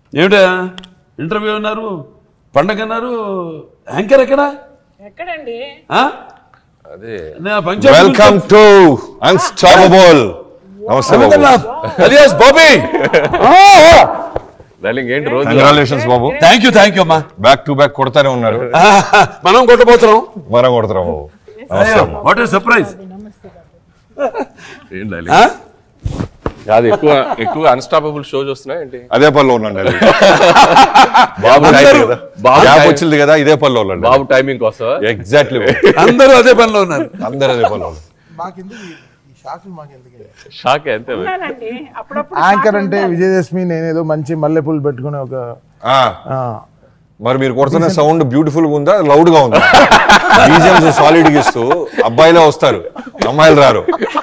ఏమిటా ఇంటర్వ్యూ అన్నారు పండగ అన్నారు యాంకర్ ఎక్కడా ఎక్కడండి ఆ? అదే నేను పంచాయతీ వెల్కమ్ టు అన్స్టాపబుల్ నమస్తే బాబు రవీంద్రనాథ్ alias బాబీ డార్లింగ్ ఏంటి రోజు కంగ్రాచులేషన్స్ బాబు థ్యాంక్ యూ థ్యాంక్ యూ అమ్మా బ్యాక్ టు బ్యాక్ కొడతానే ఉన్నారు ఆ, మనం కొట్టబోతున్నాం మనం కొడతారా బాబు నమస్తే అమ్మ. వాట్ ఏ సర్ప్రైజ్ ఏం డార్లింగ్ కాదు ఎక్కువ ఎక్కువ అన్స్టాపబుల్ షో చూస్తున్నాయి ఏంటి అదే పనిలో ఉన్నాండి బాబు అందరూ- timing- బాబు గ్యాప్ timing- వచ్చింది కదా ఇదే పనిలో ఉన్నాండి బాబు టైమింగ్ కోసం ఎగ్జాక్ట్లీ అందరూ అదే పనిలో ఉన్నారు అందరూ అదే పనిలో ఉన్నారు మాకెందుకు ఈ- ఈ షాకులు మాకెందుకు షాక్ అంతే ఉన్నానండి అప్పుడప్పుడు యాంకర్ అంటే విజయదశమి నేనేదో మంచి మల్లెపూలు పెట్టుకునే ఒక ఆ, ఆ, మరి మీరు కొడుతున్న సౌండ్ బ్యూటిఫుల్ గా ఉందా లౌడ్ గా ఉందా బీజిఎంస్ సాలిడ్ గా ఇస్తూ అబ్బాయిలే వస్తారు అమ్మాయిలు రారు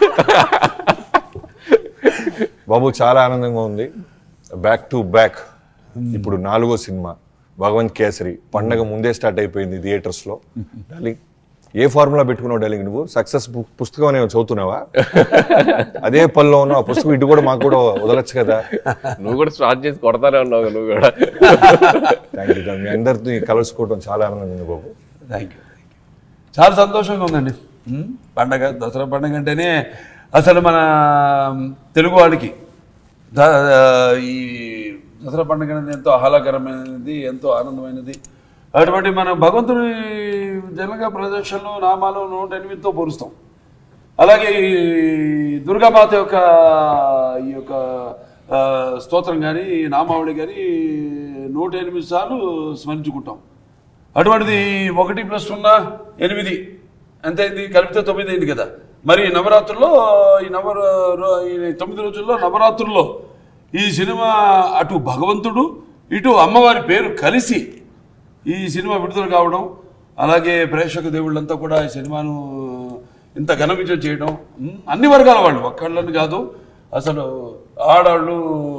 బాబు చాలా ఆనందంగా ఉంది బ్యాక్ టు బ్యాక్ ఇప్పుడు నాలుగో సినిమా భగవంత్ కేసరి పండగ ముందే స్టార్ట్ అయిపోయింది థియేటర్స్ లో డార్లింగ్ ఏ ఫార్ములా పెట్టుకున్నావు డార్లింగ్ నువ్వు సక్సెస్ పుస్తకం అనేవి చదువుతున్నావా అదే పనిలో ఉన్నావు ఆ పుస్తకం ఇటు కూడా మాకు కూడా వదలొచ్చు కదా నువ్వు కూడా స్టార్ట్ చేసి కొడతానే ఉన్నావు నువ్వు కూడా థ్యాంక్ యూ మీ అందరితో కలుసుకోవడం చాలా ఆనందంగా ఉంది బాబు థ్యాంక్ యూ చాలా సంతోషంగా ఉందండి ఉమ్, పండగ దసరా పండగ అంటేనే అసలు మన తెలుగు వాడికి ద- ఈ దసరా పండుగ అనేది ఎంతో ఆహ్లాదకరమైనది ఎంతో ఆనందమైనది అటువంటి మన భగవంతుని జనగా ప్రదర్శనలు నామాలు నూట ఎనిమిదితో పోలుస్తాం అలాగే ఈ దుర్గామాత యొక్క ఈ యొక్క ఆ, స్తోత్రం కానీ నామావళి కానీ నూట ఎనిమిది సార్లు స్మరించుకుంటాం అటువంటిది ఒకటి ప్లస్ సున్నా ఎనిమిది ఎంత అయింది కలిపితే తొమ్మిది అయింది కదా మరి నవరాత్రుల్లో ఈ నవ రో- ఈ తొమ్మిది రోజుల్లో నవరాత్రుల్లో ఈ సినిమా అటు భగవంతుడు ఇటు అమ్మవారి పేరు కలిసి ఈ సినిమా విడుదల కావడం అలాగే ప్రేక్షక దేవుళ్ళంతా కూడా ఈ సినిమాను ఇంత ఘన విజయం చేయడం ఉమ్, అన్ని వర్గాల వాళ్ళు ఒక్కళ్ళని కాదు అసలు ఆడాళ్ళు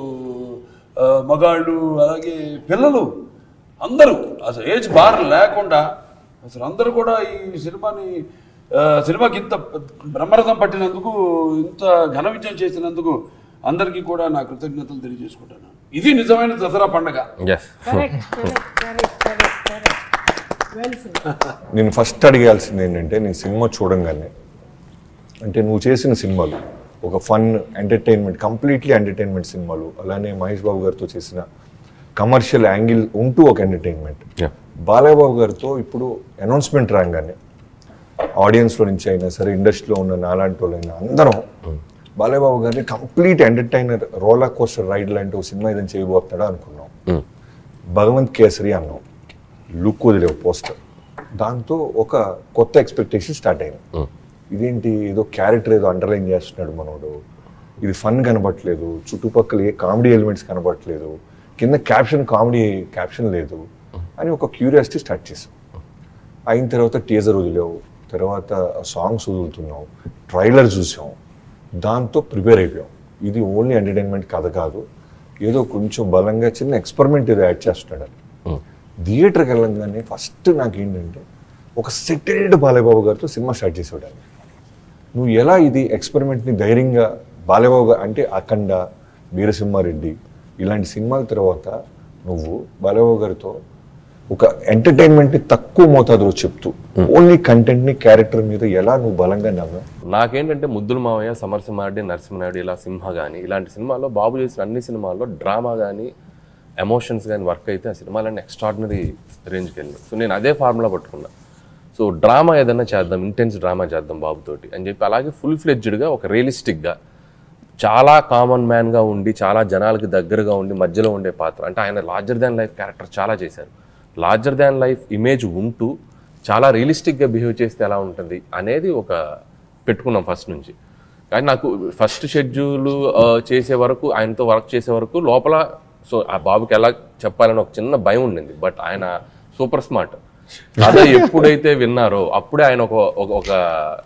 ఆ, మగాళ్ళు అలాగే పిల్లలు అందరూ అసలు ఏజ్ బార్ లేకుండా అసలు అందరూ కూడా ఈ సినిమాని ఆ, సినిమాకి ఇంత బ్రహ్మరథం పట్టినందుకు ఇంత ఘన విజయం చేసినందుకు అందరికీ కూడా నా కృతజ్ఞతలు తెలియజేసుకుంటాను ఇది నిజమైన దసరా పండగ yes correct correct correct correct correct well sir నేను ఫస్ట్ అడిగాల్సింది ఏంటంటే నేను సినిమా చూడంగానే అంటే నువ్వు చేసిన సినిమాలు ఒక ఫన్ ఎంటర్టైన్మెంట్ కంప్లీట్లీ ఎంటర్టైన్మెంట్ సినిమాలు అలానే మహేష్ బాబు గారితో చేసిన కమర్షియల్ యాంగిల్ ఉంటూ ఒక ఎంటర్టైన్మెంట్ Yeah. బాలయ్య బాబు గారితో ఇప్పుడు అనౌన్స్మెంట్ రాగానే ఆడియన్స్లో నుంచి అయినా సరే ఇండస్ట్రీలో ఉన్న నాలాంటి వాళ్ళైనా అందరం బాలయ్య బాబు గారిని complete entertainer roller coaster ride లాంటి ఒక సినిమా ఏదైనా చేయబోతున్నాడా అనుకున్నాం భగవంత్ కేసరి అన్నాం లుక్ వదిలేవు పోస్టర్ దాంతో ఒక కొత్త ఎక్స్పెక్టేషన్ స్టార్ట్ అయింది ఇదేంటి ఏదో క్యారెక్టర్ ఏదో అండర్లైన్ చేస్తున్నాడు మనోడు ఇది ఫన్ కనబడట్లేదు చుట్టుపక్కల ఏ కామెడీ ఎలిమెంట్స్ కనబడట్లేదు కింద క్యాప్షన్ కామెడీ క్యాప్షన్ లేదు అని ఒక క్యూరియాసిటీ స్టార్ట్ చేసాం అయిన తర్వాత టీజర్ వదిలేవు తర్వాత సాంగ్స్ వదులుతున్నాం ట్రైలర్ చూసాం దాంతో ప్రిపేర్ అయిపోయాం ఇది ఓన్లీ ఎంటర్టైన్మెంట్ కథ కాదు ఏదో కొంచెం బలంగా చిన్న ఎక్స్పెరిమెంట్ ఏదో యాడ్ చేస్తున్నాడు అని థియేటర్కి వెళ్ళంగానే ఫస్ట్ నాకు ఏంటంటే ఒక సెటిల్డ్ బాలయ్యబాబు గారితో సినిమా స్టార్ట్ చేసేవాడు నువ్వు ఎలా ఇది ఎక్స్పెరిమెంట్ని ధైర్యంగా బాలయ్యబాబు గారు అంటే అఖండ వీరసింహారెడ్డి ఇలాంటి సినిమాల తర్వాత నువ్వు బాలయ్యబాబు గారితో ఒక ఎంటర్టైన్మెంట్ని తక్కువ మోతాదులో చెప్తూ ఓన్లీ కంటెంట్ని క్యారెక్టర్ మీద ఎలా నువ్వు బలంగా నవ్వావు నాకేంటంటే ముద్దుల మావయ్య సమరసింహారెడ్డి నరసింహారెడ్డి ఇలా సింహ కానీ ఇలాంటి సినిమాల్లో బాబు చేసిన అన్ని సినిమాల్లో డ్రామా కానీ ఎమోషన్స్ కానీ వర్క్ అయితే ఆ సినిమాలన్నీ ఎక్స్ట్రాడినరీ రేంజ్కి వెళ్ళి సో నేను అదే ఫార్ములా పట్టుకున్నా సో డ్రామా ఏదైనా చేద్దాం ఇంటెన్స్ డ్రామా చేద్దాం బాబుతోటి అని చెప్పి అలాగే ఫుల్ ఫ్లెడ్జ్డ్గా ఒక రియలిస్టిక్గా చాలా కామన్ మ్యాన్గా ఉండి చాలా జనాలకి దగ్గరగా ఉండి మధ్యలో ఉండే పాత్ర అంటే ఆయన లార్జర్ దాన్ లైఫ్ క్యారెక్టర్ చాలా చేశారు లార్జర్ దాన్ లైఫ్ ఇమేజ్ ఉంటూ చాలా రియలిస్టిక్గా బిహేవ్ చేస్తే ఎలా ఉంటుంది అనేది ఒక పెట్టుకున్నాం ఫస్ట్ నుంచి కానీ నాకు ఫస్ట్ షెడ్యూల్ చేసే వరకు ఆయనతో వర్క్ చేసే వరకు లోపల సో ఆ బాబుకి ఎలా చెప్పాలని ఒక చిన్న భయం ఉండింది బట్ ఆయన సూపర్ స్మార్ట్ కథ ఎప్పుడైతే విన్నారో అప్పుడే ఆయన ఒక ఒక- ఒక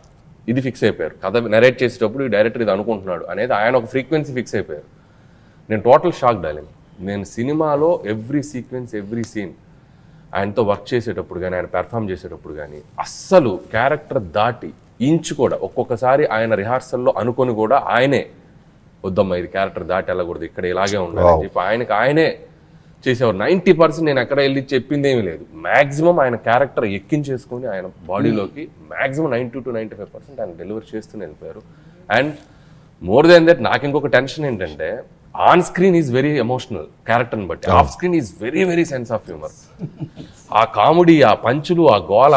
ఇది ఫిక్స్ అయిపోయారు కథ నెరేట్ చేసేటప్పుడు ఈ డైరెక్టర్ ఇది అనుకుంటున్నాడు అనేది ఆయన ఒక ఫ్రీక్వెన్సీ ఫిక్స్ అయిపోయారు నేను టోటల్ షాక్ డాలింగ్ నేను సినిమాలో ఎవ్రీ సీక్వెన్స్ ఎవ్రీ సీన్ ఆయనతో వర్క్ చేసేటప్పుడు కానీ ఆయన పెర్ఫామ్ చేసేటప్పుడు కానీ అస్సలు క్యారెక్టర్ దాటి ఇంచు కూడా ఒక్కొక్కసారి ఆయన రిహార్సల్లో అనుకొని కూడా ఆయనే వద్దమ్మా ఇది క్యారెక్టర్ దాటి వెళ్ళకూడదు ఇక్కడ ఇలాగే ఉండాలి అని చెప్పి ఆయనకి ఆయనే చేసేవారు నైంటీ పర్సెంట్ నేను ఎక్కడ వెళ్ళి చెప్పింది ఏమీ లేదు మాక్సిమం ఆయన క్యారెక్టర్ ఎక్కించేసుకొని ఆయన బాడీలోకి maximum ninety two ninety five percent ఆయన డెలివర్ చేస్తూనే వెళ్ళిపోయారు అండ్ మోర్ దెన్ దట్ నాకు ఇంకొక టెన్షన్ ఏంటంటే on screen is very emotional క్యారెక్టర్ని బట్టి off screen is very very sense of humour ఆ కామెడీ ఆ పంచులు ఆ గోల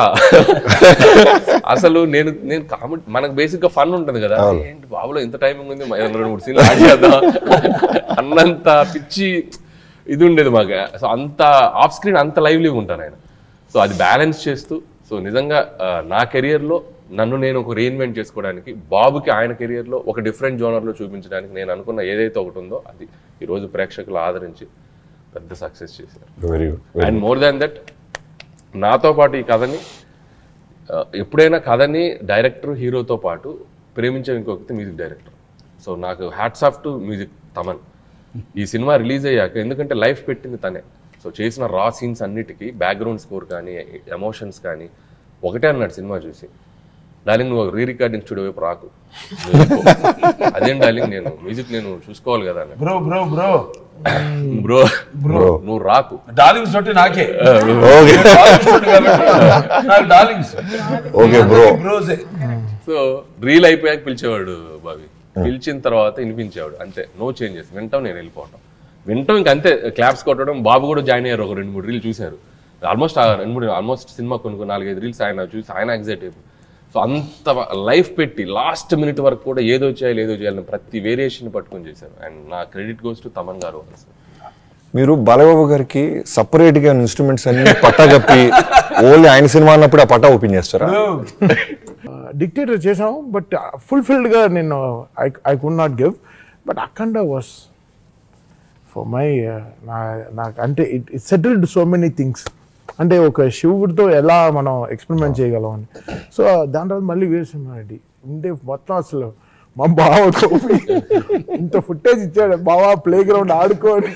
అసలు నేను నేను కామెడీ మనకు బేసిక్ గా ఫన్ ఉంటుంది కదా ఏంటి బాబులో ఎంత టైమింగ్ ఉంది మరి రెండు మూడు సీన్లు యాడ్ చేద్దాం అన్నంత పిచ్చి ఇది ఉండేది మాకు సో అంత ఆఫ్ స్క్రీన్ అంత లైవ్లీగా ఉంటాను ఆయన సో అది బ్యాలెన్స్ చేస్తూ సో నిజంగా ఆ, నా కెరియర్లో నన్ను నేను ఒక రీఇన్వెంట్ చేసుకోవడానికి బాబుకి ఆయన కెరియర్లో ఒక డిఫరెంట్ జోనర్లో చూపించడానికి నేను అనుకున్న ఏదైతే ఒకటి ఉందో అది ఈరోజు ప్రేక్షకులు ఆదరించి పెద్ద సక్సెస్ చేశారు very good and more than that నాతో పాటు ఈ కథని ఆ, ఎప్పుడైనా కథని డైరెక్టర్ హీరోతో పాటు ప్రేమించే ఇంకో వ్యక్తి మ్యూజిక్ డైరెక్టర్ సో నాకు hats off to music Thaman ఈ సినిమా రిలీజ్ అయ్యాక ఎందుకంటే లైఫ్ పెట్టింది తనే సో చేసిన రా సీన్స్ అన్నిటికీ బ్యాక్గ్రౌండ్ స్కోర్ కానీ ఎమోషన్స్ కానీ ఒకటే అన్నాడు సినిమా చూసి డార్లింగ్ నువ్వు రీ రికార్డింగ్ స్టూడియో వైపు రాకు నువ్వు వెళ్ళిపో. అదేం డార్లింగ్ నేను మ్యూజిక్ నేను చూసుకోవాలి కదా అన్నాడు bro bro bro bro bro నువ్వు రాకు డార్లింగ్స్ తోటి నాకే ఓకే డార్లింగ్స్ తోటి కాబట్టి నాకు డార్లింగ్స్ ఓకే బ్రో బ్రోసే సో రీల్ అయిపోయాక పిలిచేవాడు బావి పిలిచిన తర్వాత వినిపించేవాడు అంతే నో చేంజెస్ వింటాం నేను వెళ్ళిపోవటం వింటాం ఇంక అంతే క్లాప్స్ కొట్టడం బాబు కూడా జాయిన్ అయ్యారు ఒక రెండు మూడు రీల్ చూశారు ఆల్మోస్ట్ రెండు మూడు ఆల్మోస్ట్ సినిమా కొన్ని కొన్ని నాలుగైదు రీల్స్ ఆయన చూసి ఆయన ఎగ్జైట్ అయిపోయి సో అంత లైఫ్ పెట్టి లాస్ట్ మినిట్ వరకు కూడా ఏదో చేయాలి ఏదో చేయాలని ప్రతి వేరియేషన్ పట్టుకొని చేశారు అండ్ నా క్రెడిట్ గోస్ టు తమన్ గారు అసలు మీరు బాలబాబు గారికి సపరేట్ గా ఇన్స్ట్రుమెంట్స్ అన్ని పట్టా కప్పి ఓన్లీ ఆయన సినిమా అన్నప్పుడు ఆ పట్టా ఓపెన్ చేస్తారా డిక్టేటర్ చేసాం బట్ ఫుల్ఫిల్డ్గా నేను I I could not give but Akhanda was for my నా నాకు అంటే it it settled so many things అంటే ఒక శివుడితో ఎలా మనం ఎక్స్పెరిమెంట్ చేయగలం అని సో దాని తర్వాత మళ్ళీ వీరసింహారెడ్డి ఉంటే మొత్తం అసలు మా బావతో ఇంత ఫుటేజ్ ఇచ్చాడు బావ ప్లే గ్రౌండ్ ఆడుకొని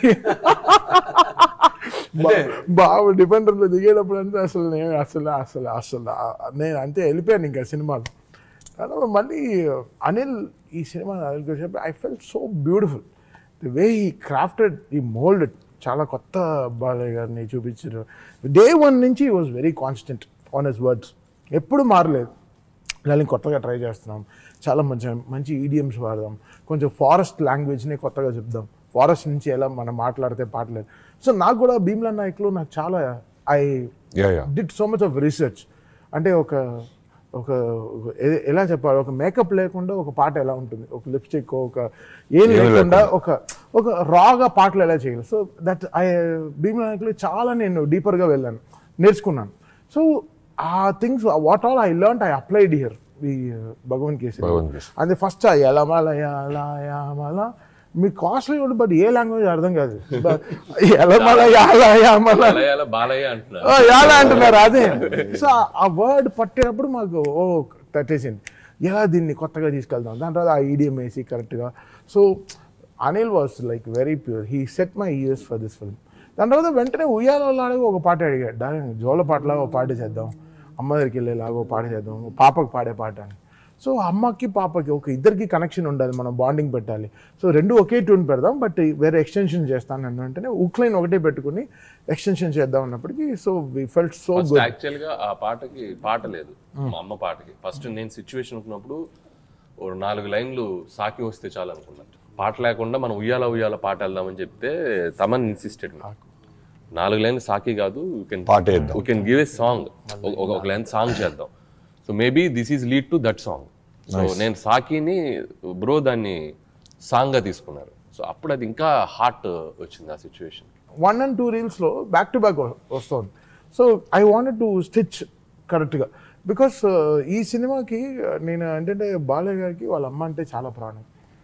బా- బావ డిఫెండర్ లో దిగేటప్పుడు అంటే అసలు నేను అసలు అసలు అసలు ఆ- నేను అంతే వెళ్ళిపోయాను ఇంకా సినిమాలో తర్వాత మళ్ళీ అనిల్ ఈ సినిమా అనిల్ వచ్చేటప్పుడు I felt so beautiful the way ఈ క్రాఫ్టెడ్ ఈ మోల్డ్ చాలా కొత్త బాలయ్య గారిని చూపించారు డే వన్ నుంచి was very constant on his words ఎప్పుడు మారలేదు ఇలా కొత్తగా ట్రై చేస్తున్నాం చాలా మంచి మంచి ఈడియమ్స్ వాడదాం కొంచెం ఫారెస్ట్ లాంగ్వేజ్ని కొత్తగా చెప్దాం ఫారెస్ట్ నుంచి ఎలా మనం మాట్లాడితే పాటలేదు సో నాకు కూడా భీమ్లా నాయక్లో నాకు చాలా I yeah yeah did so much of research అంటే ఒక ఒక ఒక ఎ- ఎలా చెప్పాలి ఒక మేకప్ లేకుండా ఒక పాట ఎలా ఉంటుంది ఒక లిప్స్టిక్ ఒక ఏం లేకుండా ఒక ఒక రాగా పాటలు ఎలా చేయాలి సో దట్ ఐ భీమనాయకులు చాలా నేను డీపర్గా వెళ్ళాను నేర్చుకున్నాను so uh things what all I learn I applied here ఈ భగవన్ కేసు భగవన్ కేసరి. అది ఫస్ట్ ఎలమల యాలయామల మీ కాస్ట్లీ ఉంటుంది బట్ ఏ లాంగ్వేజ్ అర్థం కాదు ఎలమల యాలయామల బాలయ్య బాలయ్య అంటున్నారు ఓ, యాలా అంటున్నారు అదే సో ఆ వర్డ్ పట్టేటప్పుడు మాకు ఓ తట్టేసింది ఎలా దీన్ని కొత్తగా తీసుకెళ్దాం దాని తర్వాత ఆ ఈడియం వేసి కరెక్ట్గా so Anil was like very pure he set my ears for this film దాని తర్వాత వెంటనే ఉయ్యాలలాగా ఒక పాట అడిగాడు దాని జోల పాటలాగా ఒక పాట చేద్దాం అమ్మ దగ్గరికి వెళ్ళేలాగా ఒక పాట చేద్దాం పాపకు పాడే పాట అని సో అమ్మకి పాపకి ఒక ఇద్దరికి కనెక్షన్ ఉండాలి మనం బాండింగ్ పెట్టాలి సో రెండు ఒకే ట్యూన్ పెడదాం బట్ వేరే ఎక్స్టెన్షన్ చేస్తాను అన్న వెంటనే ఉక్లైన్ ఒకటే పెట్టుకుని ఎక్స్టెన్షన్ చేద్దాం అన్నప్పటికీ so we felt so first good actual గా ఆ పాటకి పాట లేదు మా అమ్మ పాటకి ఫస్ట్ నేను సిచ్యువేషన్ ఉన్నప్పుడు ఓ నాలుగు లైన్లు సాకి వస్తే చాలు అనుకున్నాను పాట లేకుండా మనం ఉయ్యాల ఉయ్యాల పాట వెళ్దామని చెప్తే తమన్ ఇన్సిస్టెడ్ నాలుగు లైన్లు సాకి కాదు యూ కెన్ పాట వేద్దాం. You can give a song ఒక లైన్ సాంగ్ చేద్దాం so maybe this is lead to that song so నేను సాకిని బ్రో దాన్ని సాంగ్గా తీసుకున్నారు సో అప్పుడు అది ఇంకా హార్ట్ వచ్చింది ఆ సిచ్యువేషన్ వన్ అండ్ టూ రీల్స్లో బ్యాక్ టు బ్యాక్ వస్తుంది so I wanted to stitch కరెక్ట్గా బికాస్ ఈ సినిమాకి నేను ఏంటంటే బాలయ్య గారికి వాళ్ళ అమ్మ అంటే చాలా ప్రాణం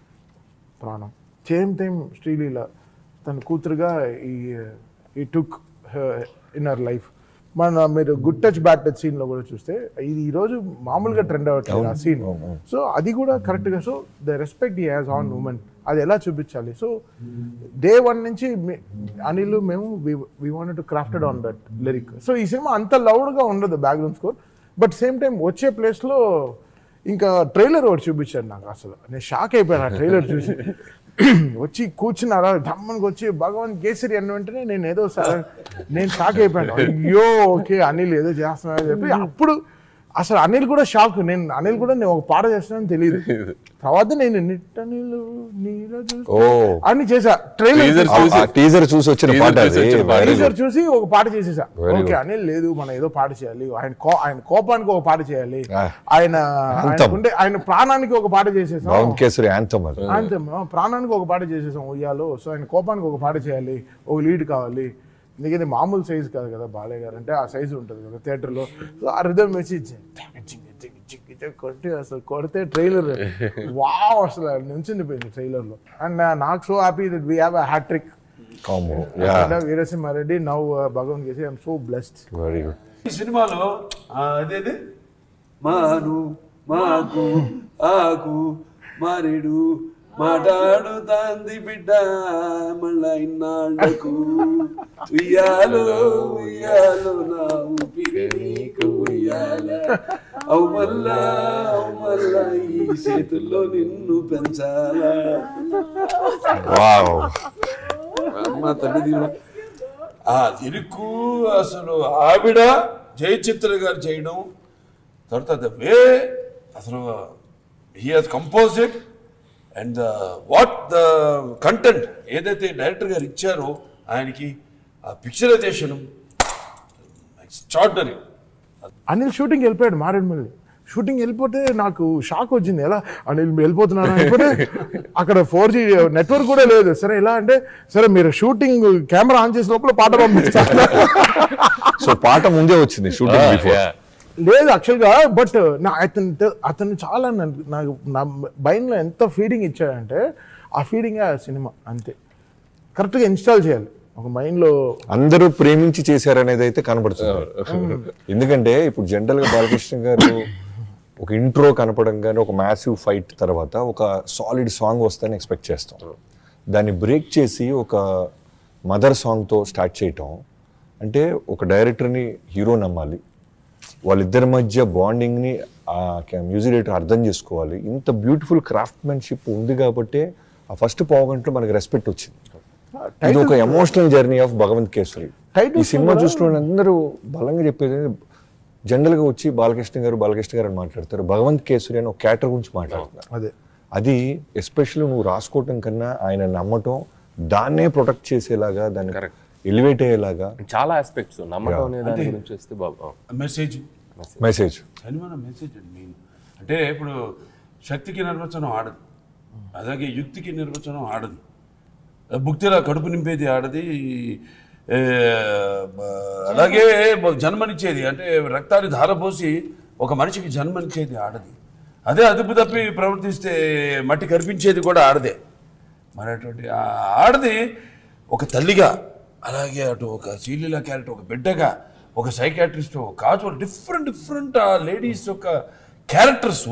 ప్రాణం సేమ్ టైం శ్రీలీల తన కూతురుగా ఈ ఈ టుక్ ఇన్ అవర్ లైఫ్ మన మీరు గుడ్ టచ్ బ్యాడ్ టచ్ సీన్లో కూడా చూస్తే ఇది ఈరోజు మామూలుగా ట్రెండ్ అవ్వట్లేదు ఆ సీన్ సో అది కూడా కరెక్ట్గా సో ద రెస్పెక్ట్ ఈ హ్యాస్ ఆన్ ఉమెన్ అది ఎలా చూపించాలి సో డే వన్ నుంచి మీ- అనిల్ మేము we want to crafted on that lyric so ఈ సినిమా అంత లౌడ్గా ఉండదు background score but same time వచ్చే ప్లేస్లో ఇంకా ట్రైలర్ ఒకటి చూపించాడు నాకు అసలు నేను షాక్ అయిపోయాను ఆ ట్రైలర్ చూసి వచ్చి కూర్చున్నారా ధమ్మనికి వచ్చి భగవాన్ కేసరి అన్న వెంటనే నేను ఏదో సరే నేను షాక్ అయిపోయాను అయ్యో ఓకే అనిల్ ఏదో చేస్తున్నాడని చెప్పి అప్పుడు అసలు అనిల్ కూడా షాక్ నేను అనిల్ కూడా నేను ఒక పాట చేస్తున్నానని తెలియదు తర్వాత నేను నిట్ట నీళ్ళు నీలో ఓ. అని చేసా ట్రైలర్ టీజర్ చూసి వచ్చిన Teaser పాట చూసి అది వచ్చిన పాట. Very teaser good. చూసి ఒక పాట చేసేసా Very ఓకే good. అనిల్ లేదు మనం ఏదో పాట చేయాలి ఆయన కో ఆయన కోపానికి ఒక పాట చేయాలి Ah. ఆయన Anthem. ఆయనకుండే ఆయన ప్రాణానికి ఒక పాట చేసేసాం భవన్ కేసరి యాంతం అది అంతే ప్రాణానికి ఒక పాట చేసేసాం ఉయ్యాలో సో ఆయన కోపానికి ఒక పాట చేయాలి ఒక లీడ్ కావాలి ఎందుకంటే మామూలు సైజు కాదు కదా బాలయ్య గారు అంటే ఆ సైజు ఉంటుంది కదా థియేటర్లో సో ఆ రిధమ్ వేసి కొట్టి అసలు కొడితే ట్రైలర్ వావ్ అసలు నుంచింది పోయింది ట్రైలర్లో అండ్ నాకు so happy that we have a hat trick కాము యా వీరసింహారెడ్డి నవ్ భగవన్ కేసి I'm so blessed very good ఈ సినిమాలో ఆ, అదేది మాను మాకు ఆకు మారేడు మాట్లాడుతాంది బిడ్డ మళ్ళా ఇన్నాళ్ళకు ఉయ్యాలో ఉయ్యాలో నా ఊపిరి నీకు ఉయ్యాల అవు మళ్ళా అవు మళ్ళా ఈ చేతుల్లో నిన్ను పెంచాలా వావ్ అమ్మ తల్లి దీవెన. ఆ ఇరుకు అసలు ఆవిడ జయచిత్ర గారు చేయడం తర్వాత ద వే అసలు he has compose it and the what the content ఏదైతే డైరెక్టర్ గారు ఇచ్చారో ఆయనకి ఆ పిక్చరైజేషన్ ఎక్స్ట్రాడినరీ అనిల్ షూటింగ్ వెళ్ళిపోయాడు మారేడుమల్లి షూటింగ్ వెళ్ళిపోతే నాకు షాక్ వచ్చింది ఎలా అనిల్ వెళ్ళిపోతున్నాడు అయిపోతే అక్కడ ఫోర్ జీ నెట్వర్క్ కూడా లేదు సరే ఎలా అంటే సరే మీరు షూటింగ్ కెమెరా ఆన్ చేసే లోపల పాట పంపిస్తారు సో పాట ముందే వచ్చింది షూటింగ్ బిఫోర్ Yeah. లేదు యాక్చువల్గా బట్ నా అతను అతను చాలా నన్ను- నాకు నా మైండ్లో ఎంత ఫీడింగ్ ఇచ్చాడంటే ఆ ఫీడింగ్ ఆ సినిమా అంతే కరెక్ట్గా ఇన్స్టాల్ చేయాలి ఒక మైండ్లో అందరూ ప్రేమించి చేశారనేది అయితే కనపడుతుంది ఎందుకంటే ఇప్పుడు జనరల్ గా బాలకృష్ణ గారు ఒక ఇంట్రో కనపడం కానీ ఒక మ్యాసివ్ ఫైట్ తర్వాత ఒక సాలిడ్ సాంగ్ వస్తుందని ఎక్స్పెక్ట్ చేస్తాం దాన్ని బ్రేక్ చేసి ఒక మదర్ సాంగ్తో స్టార్ట్ చేయటం అంటే ఒక డైరెక్టర్ని హీరో నమ్మాలి వాళ్ళిద్దరి మధ్య బాండింగ్ని ఆ మ్యూజిక్ డైరెక్టర్ అర్థం చేసుకోవాలి ఇంత బ్యూటిఫుల్ క్రాఫ్ట్మెన్షిప్ ఉంది కాబట్టి ఆ ఫస్ట్ పావు గంటలో మనకి రెస్పెక్ట్ వచ్చింది ఇది ఒక emotional journey of Bhagavanth Kesari Titles ఈ సినిమా కూడా- చూసిన అందరూ బలంగా చెప్పేది జనరల్ గా వచ్చి బాలకృష్ణ గారు బాలకృష్ణ గారు అని మాట్లాడతారు భగవంత్ కేసరి అని ఒక క్యాటర్ గురించి మాట్లాడుతున్నారు అదే అది ఎస్పెషల్లీ నువ్వు రాసుకోవటం కన్నా ఆయన నమ్మటం దాన్నే ప్రొటెక్ట్ చేసేలాగా దాన్ని Correct. ఎలివేట్ అయ్యేలాగా చాలా ఆస్పెక్ట్స్ నమ్మకం అనే దాని గురించి వస్తే బాబు మెసేజ్ మెసేజ్ సినిమా మెసేజ్ అండి మెయిన్ అంటే ఇప్పుడు శక్తికి నిర్వచనం ఆడదు అలాగే యుక్తికి నిర్వచనం ఆడదు భుక్తిలా కడుపు నింపేది ఆడది ఏ, బ- అలాగే బ- జన్మనిచ్చేది అంటే రక్తాన్ని ధారపోసి ఒక మనిషికి జన్మనిచ్చేది ఆడది అదే అదుపు తప్పి ప్రవర్తిస్తే మట్టి కనిపించేది కూడా ఆడదే మరి అటువంటి ఆ ఆడది ఒక తల్లిగా అలాగే అటు ఒక శ్రీలీల క్యారెక్టర్ ఒక బిడ్డగా ఒక సైకాట్రిస్ట్ ఒక కాజు డిఫరెంట్ డిఫరెంట్ ఆ లేడీస్ యొక్క క్యారెక్టర్స్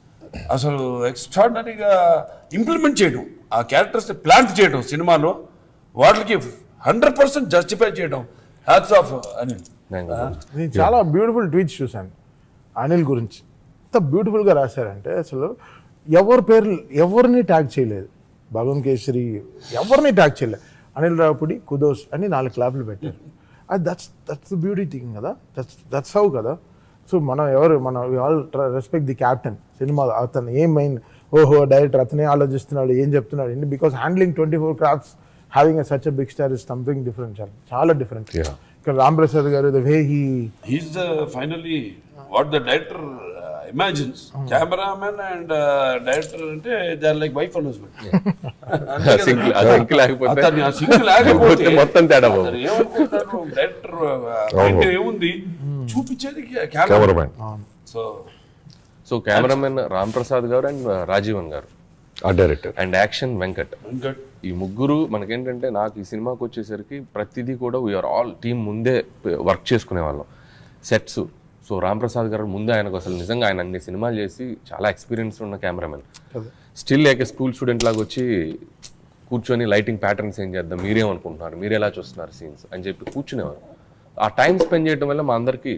అసలు ఎక్స్ట్రాడినరీగా ఇంప్లిమెంట్ చేయడం ఆ క్యారెక్టర్స్ ప్లాంట్ చేయడం సినిమాలో వాటికి హండ్రెడ్ పర్సెంట్ జస్టిఫై చేయడం హ్యాట్స్ ఆఫ్ అనిల్ నేను చాలా బ్యూటిఫుల్ ట్వీట్స్ చూశాను అనిల్ గురించి ఎంత బ్యూటిఫుల్గా రాశారంటే అసలు ఎవరి పేరు ఎవరిని ట్యాగ్ చేయలేదు భగవన్ కేసరి ఎవరిని ట్యాగ్ చేయలేదు అనిల్ రావుపుడి కుదోస్ అని నాలుగు క్లాప్లు పెట్టారు అది that's that's the beauty thing కదా దట్స్ దట్స్ హౌ కదా సో మనం ఎవరు మనం all respect the captain cinema అతను ఏం మైండ్ ఓహో డైరెక్టర్ అతనే ఆలోచిస్తున్నాడు ఏం చెప్తున్నాడు because handling twenty four crafts having such a big star is something different చాలా చాలా డిఫరెంట్ Yeah. ఇక్కడ రామ్ ప్రసాద్ గారు the way he he's the finally what the director imagines cameraman and director అంటే they are like wife and husband sync ఆ sync లేకపోతే అతన్ని ఆ sync లేకపోతే మొత్తం తేడా బాబు అతను ఏమనుకుంటాడు డైరెక్టర్ మైండ్ ఏముంది చూపించేది camera cameraman so so cameraman Ram Prasad గారు అండ్ రాజీవన్ గారు ఆ డైరెక్టర్ అండ్ యాక్షన్ వెంకట్ ఇంకా ఈ ముగ్గురు మనకేంటంటే నాకు ఈ సినిమాకి వచ్చేసరికి ప్రతిదీ కూడా వీఆర్ ఆల్ టీమ్ ముందే వర్క్ చేసుకునే వాళ్ళం సెట్స్ సో రామ్ ప్రసాద్ గారు ముందే ఆయనకు అసలు నిజంగా ఆయన అన్ని సినిమాలు చేసి చాలా ఎక్స్పీరియన్స్ ఉన్న కెమెరామెన్ స్టిల్ లేక స్కూల్ స్టూడెంట్ లాగా వచ్చి కూర్చొని లైటింగ్ ప్యాటర్న్స్ ఏం చేద్దాం మీరేమనుకుంటున్నారు మీరు ఎలా చూస్తున్నారు సీన్స్ అని చెప్పి కూర్చునేవారు ఆ టైం స్పెండ్ చేయడం వల్ల మా అందరికీ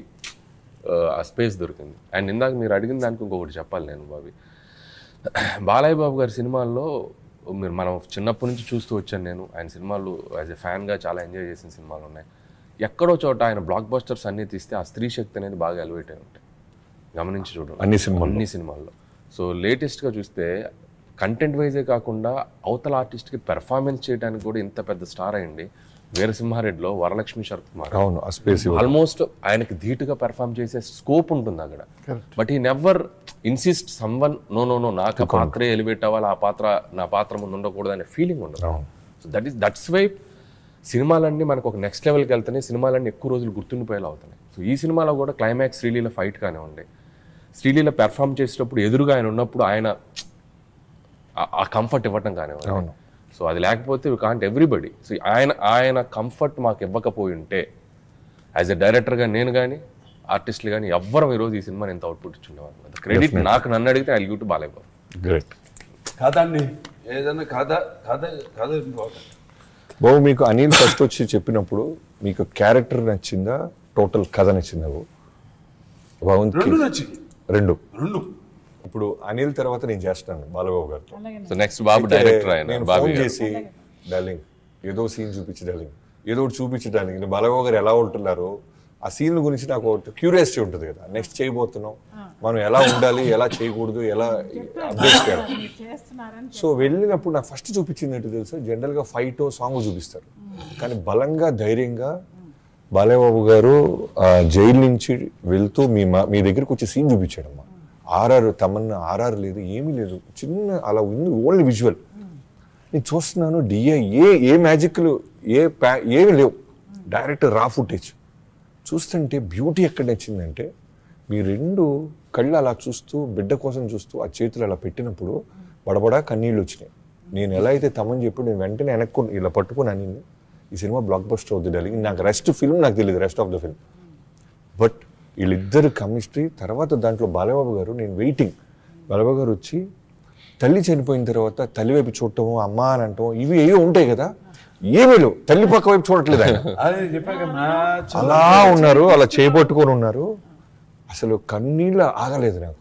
ఆ, ఆ స్పేస్ దొరికింది అండ్ ఇందాక మీరు అడిగిన దానికి ఇంకొకటి చెప్పాలి నేను బాబీ బాలయ్య బాబు గారి సినిమాల్లో మీరు మనం చిన్నప్పటి నుంచి చూస్తూ వచ్చాను నేను ఆయన సినిమాలు యాజ్ ఎ ఫ్యాన్గా చాలా ఎంజాయ్ చేసిన సినిమాలు ఉన్నాయి ఎక్కడో చోట ఆయన బ్లాక్ బస్టర్స్ అన్నీ తీస్తే ఆ స్త్రీ శక్తి అనేది బాగా ఎలివేట్ అయి ఉంటాయి గమనించి చూడండి అన్ని సినిమాల్లో. అన్ని సినిమాల్లో సో లేటెస్ట్గా చూస్తే కంటెంట్ వైజే కాకుండా అవతల ఆర్టిస్ట్కి పెర్ఫార్మెన్స్ చేయడానికి కూడా ఇంత పెద్ద స్టార్ అయ్యండి వీరసింహారెడ్డిలో వరలక్ష్మి శరత్ కుమార్ అవును ఆ స్పేస్ ఆల్మోస్ట్ ఆయనకి ధీటుగా పెర్ఫామ్ చేసే స్కోప్ ఉంటుంది అక్కడ బట్ ఈ never insist someone no no no నాకు ఆ పాత్రే ఎలివేట్ అవ్వాలి ఆ పాత్ర నా పాత్ర ముందు ఉండకూడదు అనే ఫీలింగ్ ఉండదు అవును. So that is that's why సినిమాలన్నీ మనకు ఒక నెక్స్ట్ లెవెల్కి వెళ్తున్నాయి సినిమాలన్నీ ఎక్కువ రోజులు గుర్తుండిపోయేలా అవుతున్నాయి సో ఈ సినిమాలో కూడా క్లైమాక్స్ శ్రీలీల ఫైట్ కానివ్వండి శ్రీలీల పెర్ఫామ్ చేసేటప్పుడు ఎదురుగా ఆయన ఉన్నప్పుడు ఆయన ఆ- ఆ కంఫర్ట్ ఇవ్వటం కానివ్వండి సో అది లేకపోతే వి కాంట్ ఎవ్రీబడి సో ఆయన ఆయన కంఫర్ట్ మాకు ఇవ్వకపోయి ఉంటే యాజ్ ఎ డైరెక్టర్గా నేను కానీ ఆర్టిస్టులు కానీ ఎవ్వరం ఈరోజు ఈ సినిమాని ఎంత అవుట్పుట్ ఇచ్చుండేవారు క్రెడిట్ నాకు నన్ను అడిగితే I give to Balayya Babu great కాదండి ఏదన్నా కథ కథ కథ ఇంపార్టెంట్ బాబు మీకు అనిల్ ఫస్ట్ వచ్చి చెప్పినప్పుడు మీకు క్యారెక్టర్ నచ్చిందా టోటల్ కథ నచ్చిందా బాబు భగవంత్ రెండు నచ్చింది రెండు రెండు ఇప్పుడు అనిల్ తర్వాత నేను చేస్తాను బాలబాబు గారితో సో నెక్స్ట్ బాబు డైరెక్టర్ ఆయన నేను బాబీ ఫోన్ గారు. చేసి డార్లింగ్ ఏదో సీన్ చూపించి డార్లింగ్ ఏదో ఒకటి చూపించడానికి నేను బాలబాబు గారు ఎలా ఉంటున్నారు ఆ సీన్ గురించి నాకు క్యూరియాసిటీ ఉంటుంది కదా నెక్స్ట్ చేయబోతున్నాం మనం ఎలా ఉండాలి ఎలా చేయకూడదు ఎలా అప్డేట్ చేయాలి మీరు చేస్తున్నారని సో వెళ్ళినప్పుడు నాకు ఫస్ట్ చూపించింది ఏంటో తెలుసా జనరల్గా ఫైట్ సాంగ్ చూపిస్తారు కానీ బలంగా ధైర్యంగా బాలయ్యబాబు గారు ఆ, జైలు నుంచి వెళ్తూ మీ మా మీ దగ్గరికి వచ్చి సీన్ చూపించాడమ్మా ఆర్ఆర్ తమన్నా ఆర్ఆర్ లేదు ఏమీ లేదు చిన్న అలా ఉంది ఓన్లీ విజువల్ నేను చూస్తున్నాను డిఏ ఏ ఏ మ్యాజిక్లు ఏ ప్యా ఏమి లేవు డైరెక్ట్ రా ఫుటేజ్ చూస్తుంటే బ్యూటీ ఎక్కడ నచ్చిందంటే మీ రెండు కళ్ళు అలా చూస్తూ బిడ్డ కోసం చూస్తూ ఆ చేతులు అలా పెట్టినప్పుడు బడబడా కన్నీళ్ళు వచ్చినాయి నేను ఎలా అయితే తమని చెప్పి నేను వెంటనే వెనక్కు ఇలా పట్టుకుని అనింది ఈ సినిమా బ్లాక్ బస్టర్ అవుతుంది డార్లింగ్. నాకు రెస్ట్ ఫిల్మ్ నాకు తెలియదు rest of the film but వీళ్ళిద్దరు కెమిస్ట్రీ తర్వాత దాంట్లో బాలబాబు గారు నేను వెయిటింగ్ బాలబాబు గారు వచ్చి తల్లి చనిపోయిన తర్వాత తల్లి వైపు చూడటము అమ్మ అని అంటాం ఇవి ఏవో ఉంటాయి కదా ఏమీ లేవు తల్లి పక్క వైపు చూడట్లేదు ఆయన అది చెప్పాక మ్యాచ్ అలా ఉన్నారు అలా చేయబట్టుకొని ఉన్నారు అసలు కన్నీళ్ళ ఆగలేదు నాకు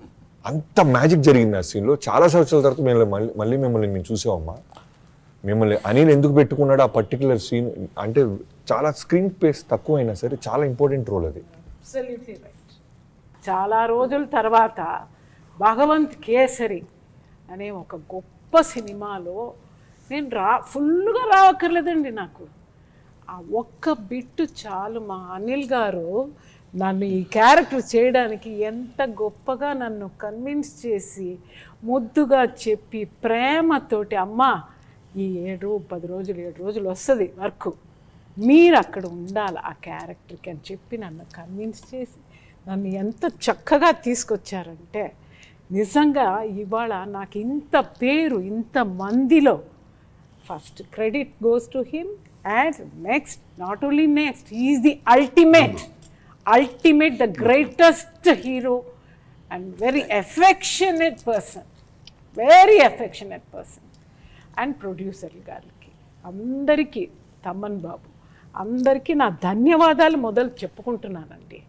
అంత మ్యాజిక్ జరిగింది ఆ సీన్లో చాలా సంవత్సరాల తర్వాత మేము మళ్ళీ మళ్ళీ మిమ్మల్ని మేము చూసామమ్మా మిమ్మల్ని అనిల్ ఎందుకు పెట్టుకున్నాడు ఆ పర్టికులర్ సీన్ అంటే చాలా స్క్రీన్ స్పేస్ తక్కువైనా సరే చాలా ఇంపార్టెంట్ రోల్ అది అబ్సల్యూట్లీ రైట్ చాలా రోజుల తర్వాత భగవంత్ కేసరి అనే ఒక గొప్ప సినిమాలో నేను రా ఫుల్గా రావక్కర్లేదండి నాకు ఆ ఒక్క బిట్టు చాలు మా అనిల్ గారు నన్ను ఈ క్యారెక్టర్ చేయడానికి ఎంత గొప్పగా నన్ను కన్విన్స్ చేసి ముద్దుగా చెప్పి ప్రేమతోటి అమ్మా ఈ ఏడు పది రోజులు ఏడు రోజులు వస్తుంది వర్క్ మీరు అక్కడ ఉండాలి ఆ క్యారెక్టర్కి అని చెప్పి నన్ను కన్విన్స్ చేసి నన్ను ఎంత చక్కగా తీసుకొచ్చారంటే నిజంగా ఇవాళ నాకు ఇంత పేరు ఇంత మందిలో first credit goes to him and next not only next is the ultimate ultimate the greatest hero and very affectionate person very affectionate person and producer గారికి అందరికీ తమ్మన్ బాబు అందరికీ నా ధన్యవాదాలు మొదలు చెప్పుకుంటున్నానండి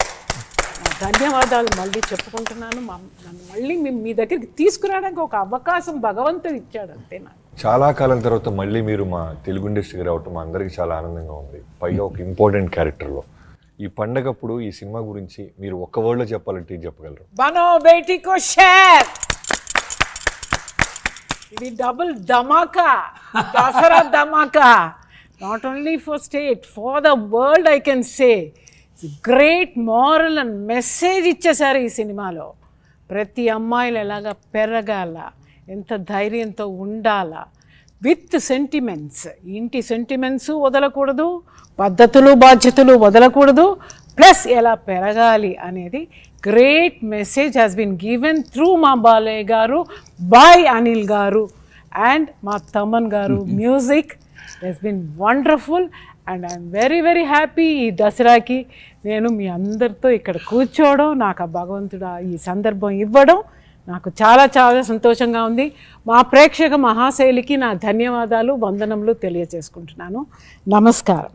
నా ధన్యవాదాలు మళ్ళీ చెప్పుకుంటున్నాను మా నన్ను మళ్ళీ మీ మీ దగ్గరికి తీసుకురావడానికి ఒక అవకాశం భగవంతుడు ఇచ్చాడు అంతే నాకు చాలా కాలం తర్వాత మళ్ళీ మీరు మా తెలుగు ఇండస్ట్రీకి రావటం మా అందరికీ చాలా ఆనందంగా ఉంది పైగా ఒక ఇంపార్టెంట్ క్యారెక్టర్లో ఈ పండగప్పుడు ఈ సినిమా గురించి మీరు ఒక్క వర్డ్లో చెప్పాలంటే ఏం చెప్పగలరు బనో బేటీ కో షేర్ ఇది డబుల్ ధమాకా దసరా ధమాకా not only for state for the world I can say great moral and message ఇచ్చేసారు ఈ సినిమాలో ప్రతి అమ్మాయిలు ఎలాగా పెరగాల ఎంత ధైర్యంతో ఉండాలా విత్ సెంటిమెంట్స్ ఇంటి సెంటిమెంట్స్ వదలకూడదు పద్ధతులు బాధ్యతలు వదలకూడదు ప్లస్ ఎలా పెరగాలి అనేది great message has been given through మా బాలయ్య గారు బాయ్ అనిల్ గారు అండ్ మా Thaman garu music has been wonderful and I'm very very happy ఈ దసరాకి నేను మీ అందరితో ఇక్కడ కూర్చోవడం నాకు ఆ భగవంతుడు ఆ ఈ సందర్భం ఇవ్వడం నాకు చాలా చాలా సంతోషంగా ఉంది మా ప్రేక్షక మహాశైలికి నా ధన్యవాదాలు వందనములు తెలియజేసుకుంటున్నాను నమస్కారం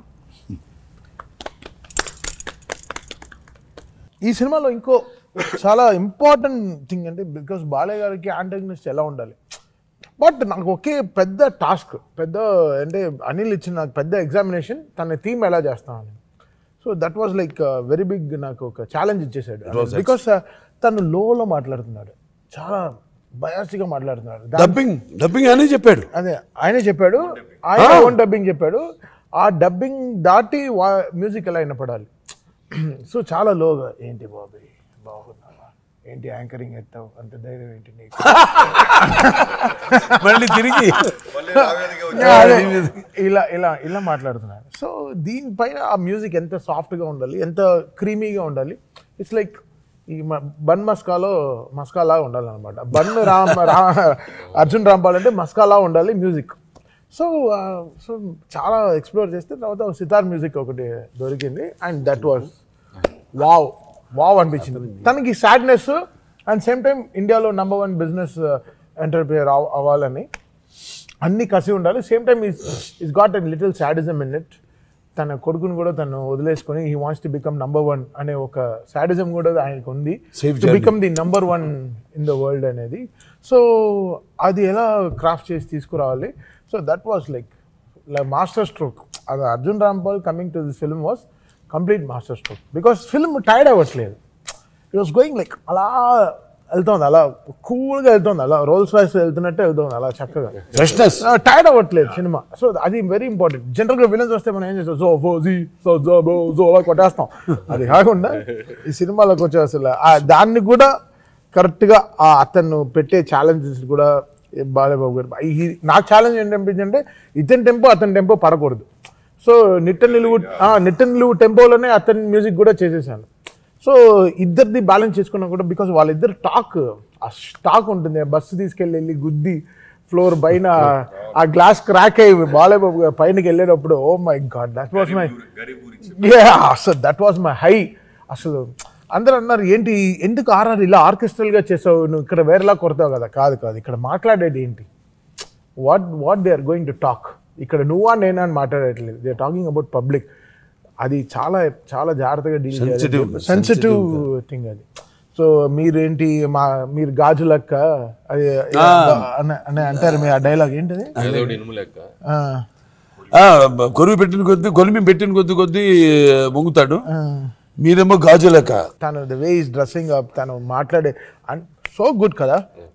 ఈ సినిమాలో ఇంకో చాలా ఇంపార్టెంట్ థింగ్ అంటే బికాస్ బాలయ్య గారికి యాంటగనిస్ట్ ఎలా ఉండాలి బట్ నాకు ఒకే పెద్ద టాస్క్ పెద్ద అంటే అనిల్ ఇచ్చిన నాకు పెద్ద ఎగ్జామినేషన్ తన థీమ్ ఎలా చేస్తామని so that was like very big నాకు ఒక ఛాలెంజ్ ఇచ్చేసాడు బికాస్ తను లోలో మాట్లాడుతున్నాడు చాలా బయాస్గా మాట్లాడుతున్నాడు దా- డబ్బింగ్ డబ్బింగ్ అని చెప్పాడు అదే ఆయనే చెప్పాడు ఆయన ఓన్ డబ్బింగ్ చెప్పాడు ఆ డబ్బింగ్ దాటి మ్యూజిక్ ఎలా వినపడాలి సో చాలా లోగా ఏంటి బాబీ బాగున్నావా ఏంటి యాంకరింగ్ ఎత్తావు అంత ధైర్యం ఏంటి నీకు మళ్ళీ తిరిగి అదే, ఇలా ఇలా ఇలా మాట్లాడుతున్నాను సో దీనిపైన ఆ మ్యూజిక్ ఎంత సాఫ్ట్గా ఉండాలి ఎంత క్రీమీగా ఉండాలి ఇట్స్ లైక్ ఈ మ- బన్ మస్కాలో మస్కాలా ఉండాలన్నమాట బన్ రామ్ రా అర్జున్ రాంపాల్ అంటే మస్కాలా ఉండాలి మ్యూజిక్ సో సో చాలా ఎక్స్ప్లోర్ చేస్తే తర్వాత సితార్ మ్యూజిక్ ఒకటి దొరికింది and that was wow wow అనిపించింది తనకి సాడ్నెస్ అండ్ సేమ్ టైం ఇండియాలో నెంబర్ వన్ బిజినెస్ ఎంటర్ప్రియర్ అవ్వాలని అన్ని కసి ఉండాలి same time is is got a little sadism in it తన కొడుకుని కూడా తను వదిలేసుకొని he wants to become number one అనే ఒక సాడిజం కూడా ఆయనకు ఉంది Safe to journey. Become the number one in the world అనేది సో అది ఎలా క్రాఫ్ట్ చేసి తీసుకురావాలి so that was like master stroke అది Arjun Rampal coming to this film was complete master stroke because film tired అవ్వట్లేదు ఇట్ వాస్ గోయింగ్ లైక్ అలా వెళ్తోంది అలా కూల్గా వెళ్తోంది అలా రోల్స్ రాయిస్ వెళ్తున్నట్టే వెళ్తోంది అలా చక్కగా ఫ్రెష్నెస్ టైర్డ్ అవ్వట్లేదు సినిమా సో అది వెరీ ఇంపార్టెంట్ జనరల్గా విలన్స్ వస్తే మనం ఏం చేస్తాం జో ఫో జీ సో జో బో జో అలా కొట్టేస్తాం అది కాకుండా ఈ సినిమాలోకి వచ్చే అసలు ఆ దాన్ని కూడా కరెక్ట్గా ఆ అతను పెట్టే ఛాలెంజెస్ కూడా బాలేబాబు గారు ఈ- నాకు ఛాలెంజ్ ఏంటంటే ఇతని టెంపో అతని టెంపో పడకూడదు సో నిట్ట నిలువు ఆ, నిట్ట నిలువు టెంపోలోనే అతని మ్యూజిక్ కూడా చేసేసాను సో ఇద్దరిది బ్యాలెన్స్ చేసుకున్నా కూడా బికాస్ వాళ్ళిద్దరు టాక్ ఆ స్టాక్ ఉంటుంది ఆ బస్సు తీసుకెళ్ళి వెళ్ళి గుద్ది ఫ్లోర్ పైన ఆ గ్లాస్ క్రాక్ అయ్యి బాలేబాబు గారు పైనకి వెళ్ళేటప్పుడు oh my god that was my అసలు దట్ వాస్ మై హై అసలు అందరూ అన్నారు ఏంటి ఎందుకు ఆర్ఆర్ ఇలా ఆర్కెస్ట్రల్గా చేసావు నువ్వు ఇక్కడ వేరేలా కొడతావు కదా కాదు కాదు ఇక్కడ మాట్లాడేది ఏంటి what what they are going to talk ఇక్కడ నువ్వా నేనా అని మాట్లాడట్లేదు దే టాకింగ్ అబౌట్ పబ్లిక్ అది చాలా చాలా జాగ్రత్తగా డీల్ Sensitive, సెన్సిటివ్ థింగ్ అది సో మీరేంటి మా మీరు గాజు లెక్క అది అని- అని అంటారు మీ ఆ డైలాగ్ ఏంటిది ఏదో ఇనుము లెక్క ఆ, కొరువు పెట్టిన కొద్దీ కొలిమి పెట్టిన కొద్ది కొద్దీ మొంగుతాడు మీరేమో గాజు లెక్క తను the way is dressing up తను మాట్లాడే సో గుడ్ కదా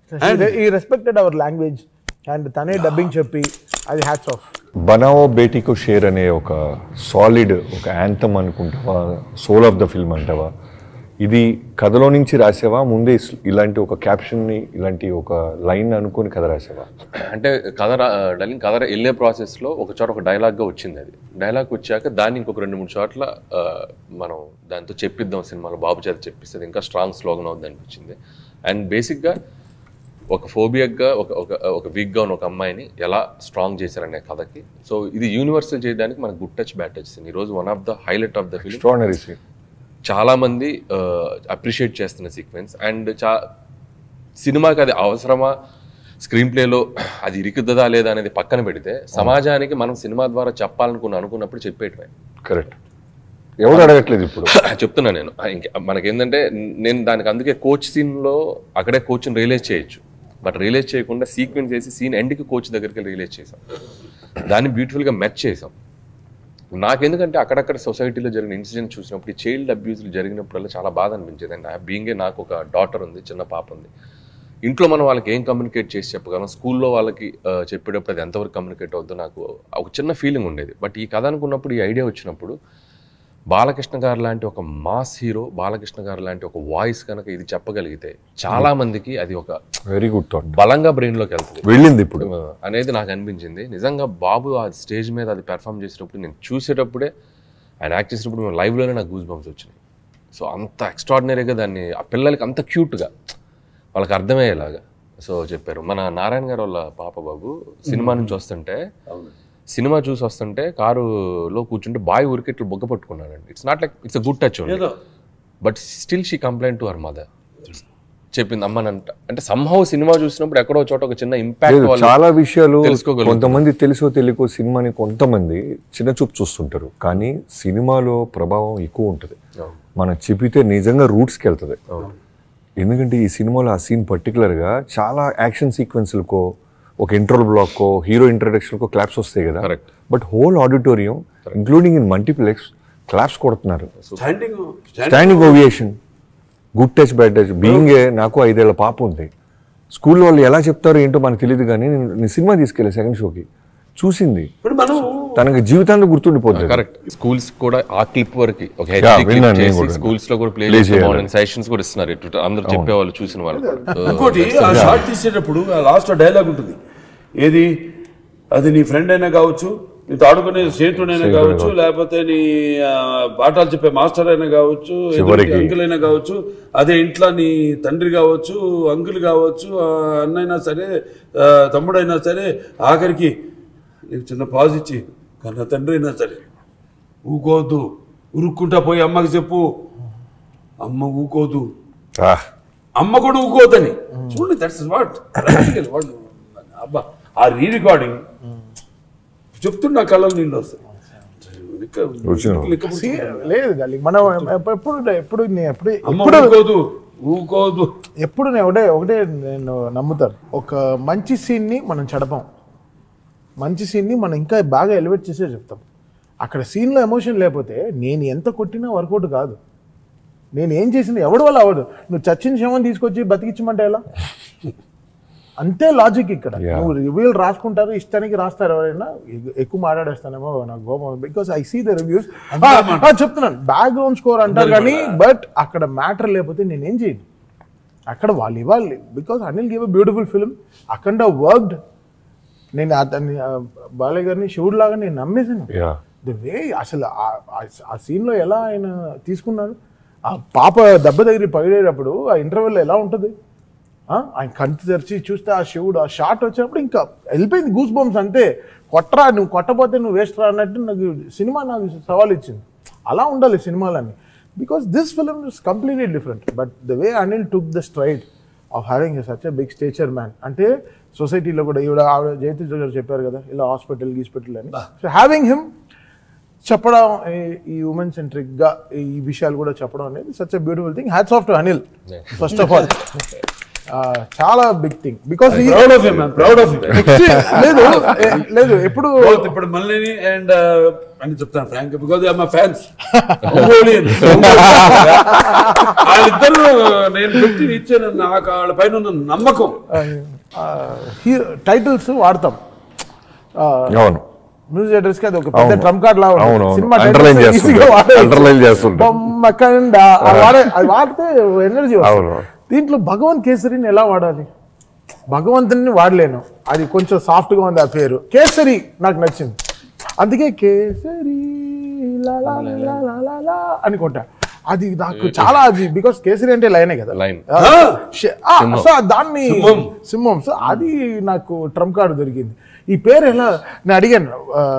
ఈ రెస్పెక్టెడ్ అవర్ లాంగ్వేజ్ అండ్ తనే డబ్బింగ్ చెప్పి అది హ్యాట్స్ ఆఫ్ బనావో బేటీకు షేర్ అనే ఒక సాలిడ్ ఒక యాంథమ్ అనుకుంటావా సోల్ ఆఫ్ ద ఫిల్మ్ అంటావా ఇది కథలో నుంచి రాసావా ముందే ఇస్- ఇలాంటి ఒక క్యాప్షన్ని ఇలాంటి ఒక లైన్ అనుకొని కథ రాసావా అంటే కథ రా- డల్లింగ్ కథ వెళ్ళే ప్రాసెస్లో ఒక చోట ఒక డైలాగ్గా వచ్చింది అది డైలాగ్ వచ్చాక దాన్ని ఇంకొక రెండు మూడు చోట్ల ఆ, మనం దాంతో చెప్పిద్దాం సినిమాలో బాబు చేత చెప్పిస్తే అది ఇంకా స్ట్రాంగ్ స్లోగన్ అవుద్ది అనిపించింది అండ్ బేసిక్గా ఒక ఫోబియక్గా ఒక ఒక ఒక వీక్గా ఉన్న ఒక అమ్మాయిని ఎలా స్ట్రాంగ్ చేశారనే కథకి సో ఇది యూనివర్సల్ చేయడానికి మనకు గుడ్ టచ్ బ్యాడ్ టచ్ ఈ రోజు one of the highlight of the film extraordinary scene చాలా మంది అప్రిషియేట్ చేస్తున్న సీక్వెన్స్ అండ్ చా సినిమాకి అది అవసరమా స్క్రీన్ ప్లేలో అది ఇరుకుద్దదా లేదా అనేది పక్కన పెడితే సమాజానికి మనం సినిమా ద్వారా చెప్పాలనుకున్న అనుకున్నప్పుడు చెప్పేటమే కరెక్ట్ ఎవరు అడగట్లేదు ఇప్పుడు చెప్తున్నా నేను ఇంక మనకేంటంటే నేను దానికి అందుకే కోచ్ సీన్లో అక్కడే కోచ్ని రియలైజ్ చేయొచ్చు బట్ రియలైజ్ చేయకుండా సీక్వెన్స్ చేసి సీన్ ఎండ్కి కోచ్ దగ్గరికి రియలైజ్ చేసాం దాన్ని బ్యూటిఫుల్గా మెచ్ చేసాం నాకెందుకంటే అక్కడక్కడ సొసైటీలో జరిగిన ఇన్సిడెంట్ చూసినప్పుడు ఈ చైల్డ్ అబ్యూజ్లు జరిగినప్పుడల్లా చాలా బాధ అనిపించేది అండ్ బీయింగే నాకు ఒక డాటర్ ఉంది చిన్న పాప ఉంది ఇంట్లో మనం వాళ్ళకి ఏం కమ్యూనికేట్ చేసి చెప్పగలం స్కూల్లో వాళ్ళకి ఆ, చెప్పేటప్పుడు అది ఎంతవరకు కమ్యూనికేట్ అవుతుందో నాకు ఒక చిన్న ఫీలింగ్ ఉండేది బట్ ఈ కథ అనుకున్నప్పుడు ఈ ఐడియా వచ్చినప్పుడు బాలకృష్ణ గారు లాంటి ఒక మాస్ హీరో బాలకృష్ణ గారు లాంటి ఒక వాయిస్ కనుక ఇది చెప్పగలిగితే చాలా మందికి అది ఒక వెరీ గుడ్ థాట్ బలంగా బ్రెయిన్లోకి వెళ్తుంది వెళ్ళింది ఇప్పుడు ఆ, అనేది నాకు అనిపించింది నిజంగా బాబు ఆ స్టేజ్ మీద అది పెర్ఫామ్ చేసేటప్పుడు నేను చూసేటప్పుడే ఆయన యాక్ట్ చేసినప్పుడు మేము లైవ్లోనే నాకు గూస్ బంప్స్ వచ్చినాయి సో అంత ఎక్స్ట్రాడినరీగా దాన్ని ఆ పిల్లలకి అంత క్యూట్గా వాళ్ళకి అర్థమయ్యేలాగా సో చెప్పారు మన నారాయణ గారు వాళ్ళ పాప బాబు సినిమా నుంచి వస్తుంటే సినిమా చూసి వస్తుంటే కారులో కూర్చుంటే బాయ్ ఊరికి ఇట్లా బొగ్గ పట్టుకున్నాడండి it's not like it's a good touch but still she complaint to her mother చెప్పింది అమ్మనంట అంటే సంహవ్ సినిమా చూసినప్పుడు ఎక్కడో చోట ఒక చిన్న ఇంపాక్ట్ లేదు, చాలా విషయాలు తెలుసుకోగలుగుతారు. కొంతమంది తెలుసో తెలియకో సినిమాని కొంతమంది చిన్న చూపు చూస్తుంటారు కానీ సినిమాలో ప్రభావం ఎక్కువ ఉంటుంది మనం చెప్పితే నిజంగా రూట్స్కి వెళ్తుంది ఎందుకంటే ఈ సినిమాలో ఆ సీన్ పర్టికులర్గా చాలా యాక్షన్ సీక్వెన్స్లకో ఒక ఇంట్రోల్ బ్లాక్ హీరో ఇంట్రడక్షన్ క్లాప్స్ వస్తాయి కదా Correct. But whole auditorium including in multiplex claps కొడుతున్నారు standing standing ovation good touch bad touch being నాకు ఐదేళ్ల పాప ఉంది స్కూల్లో వాళ్ళు ఎలా చెప్తారో ఏంటో మనకు తెలియదు కానీ నేను నేను సినిమా తీసుకెళ్ళా సెకండ్ షోకి చూసింది ఇప్పుడు మనం తనకి జీవితాంతం గుర్తుండిపోతుంది కరెక్ట్ స్కూల్స్ కూడా ఆ క్లిప్ వరకు ఒక Yeah, హెచ్డి క్లిప్ విన్నాను నేను చేసి కూడా. స్కూల్స్ లో కూడా ప్లే Play చేసి చేయాలి. మార్నింగ్ సెషన్స్ కూడా ఇస్తున్నారు ఇటు అందరూ చెప్పేవాళ్ళు చూసిన వాళ్ళు కూడా. So, ఇంకోటి ఆ షార్ట్ తీసేటప్పుడు ఆ లాస్ట్ డైలాగ్ ఉంటుంది ఏది అది నీ ఫ్రెండ్ అయినా కావచ్చు నీతో ఆడుకునే స్నేహితుడైనా కావచ్చు లేకపోతే నీ ఆ, పాఠాలు చెప్పే మాస్టర్ అయినా కావచ్చు చివరికి. అంకుల్ అయినా కావచ్చు అదే ఇంట్లో నీ తండ్రి కావచ్చు అంకుల్ కావచ్చు ఆ, అన్నైనా సరే ఆ, తమ్ముడైనా సరే ఆఖరికి నీకు చిన్న పాజ్ ఇచ్చి కన్న తండ్రి అయినా సరే ఊకోవద్దు ఉరుక్కుంటా పోయి అమ్మకి చెప్పు అమ్మ ఊకోదు Ah, అమ్మ కూడా ఊకోవద్దని చూడండి దట్స్ వాట్ ప్రాక్టికల్ వాట్ అబ్బా ఆ రీ రికార్డింగ్ చెప్తున్నా కళ్ళలో నీళ్ళు వస్తాయి లిక్క- వచ్చిన. లిక్క See, లేదు డార్లింగ్ మనం ఎప్ప- ఎప్పుడు ఎప్పుడు నే- ఎప్పుడు అమ్మ ఎప్పుడు ఊకోదు ఊకోదు ఎప్పుడు నేను ఒకటే ఒకటే నేను నమ్ముతాను ఒక మంచి సీన్ని మనం చెడపం మంచి సీన్ని మనం ఇంకా బాగా ఎలివేట్ చేసే చెప్తాం అక్కడ సీన్లో ఎమోషన్ లేకపోతే నేను ఎంత కొట్టినా వర్కౌట్ కాదు నేను ఏం చేసింది ఎవడి వల్ల అవ్వదు నువ్వు చచ్చిన శవం తీసుకొచ్చి బతికించమంటే ఎలా అంతే లాజిక్ ఇక్కడ Yeah. నువ్వు రివ్యూలు రాసుకుంటారు ఇష్టానికి రాస్తారు ఎవరైనా ఎ- ఎక్కువ మాట్లాడేస్తానేమో నాకు కోపం because I see the reviews చెప్తున్నాను బ్యాక్గ్రౌండ్ స్కోర్ అంటారు కానీ బట్ అక్కడ మ్యాటర్ లేకపోతే నేనేం చేయను అక్కడ వాళ్ళు ఇవ్వాలి because Anil give a beautiful film Akhanda worked నేను అతన్ని ఆ, బాలయ్య గారిని శివుడు లాగా నేను నమ్మేసాను yeah. ది వే అసలు ఆ- ఆ- ఆ సీన్లో ఎలా ఆయన తీసుకున్నారు ఆ పాప దెబ్బ తగిలి పగిలేటప్పుడు ఆ ఇంటర్వెల్ ఎలా ఉంటుంది ఆ, ఆయన కంటి తెరిచి చూస్తే ఆ శివుడు ఆ షాట్ వచ్చినప్పుడు ఇంకా వెళ్ళిపోయింది గూస్ బంప్స్ అంతే కొట్టరా నువ్వు కొట్టపోతే నువ్వు వేస్ట్ రా అన్నట్టు నాకు సినిమా నాకు సవాల్ ఇచ్చింది అలా ఉండాలి సినిమాలన్నీ because this film is completely different but the way Anil took the stride of having such a big stature man అంటే సొసైటీలో కూడా ఈవిడ ఆవిడ జయతేజ గారు చెప్పారు కదా ఇలా హాస్పిటల్ గీస్పిటల్ అని సో హ్యావింగ్ హిమ్ చెప్పడం ఈ- ఈ ఉమెన్ సెంట్రిక్ గా ఈ విషయాలు కూడా చెప్పడం అనేది such a beautiful thing hats off to Anil first of all చాలా big thing because proud of him proud of him లేదు ఏ, లేదు ఎప్పుడు ఇప్పుడు మళ్ళీ అండ్ అని చెప్తాను ఫ్రాంక్ బికాజ్ మా ఫ్యాన్స్ వాళ్ళిద్దరు నేను పెట్టి ఇచ్చాను నాకు వాళ్ళ పైన ఉన్న నమ్మకం టైటిల్స్ వాడతాం అవును మ్యూజిక్ డైరెక్టర్స్ కి అది ఒక పెద్ద అవును. ట్రంప్ కార్డ్ లా ఉంటుంది. అవును, అవును. సినిమా Underline titles చేస్తుంటాం. easy గా వాడేయచ్చు. Underline చేస్తుంటాం. బొమ్మకండ అది వాడే అది వాడితే ఎనర్జీ అవును. దీంట్లో భగవంత్ కేసరిని ఎలా వాడాలి భగవంతుని వాడలేను అది కొంచెం సాఫ్ట్ గా ఉంది ఆ పేరు కేసరి నాకు నచ్చింది అందుకే కేసరి లా లా లా లా లా లా లా అని కొట్టా అది నాకు చాలా అది బికాస్ కేసరి అంటే లైనే కదా Line. ఆ, షే- ఆ, సో దాన్ని సింహం సో అది నాకు ట్రంప్ కార్డు దొరికింది ఈ పేరు ఎలా నేను అడిగాను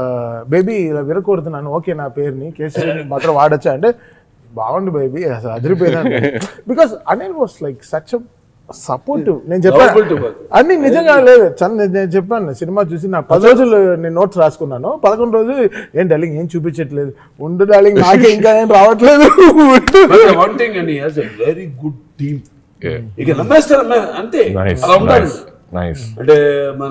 బేబీ ఇలా విరకూడుతున్నాను ఓకే నా పేరుని కేసరి మాత్రం వాడచ్చా అంటే బాగుంది బేబీ అసలు అదిరిపోయినాను because Anil was like such supportive నేను Lovable to చెప్పాను work. అన్ని నిజంగా లేదు చంద నేను- నేను చెప్పాను సినిమా చూసి నా పది రోజులు నేను నోట్స్ రాసుకున్నాను పదకొండు రోజులు ఏం డార్లింగ్ ఏం చూపించట్లేదు ఉండు డార్లింగ్ నాకే ఇంకా ఏం రావట్లేదు one thing and has a very good team ఇక నమ్మేస్తారు అమ్మ, అంతే నైస్ అలా ఉండాలి నైస్ నైస్ అంటే మన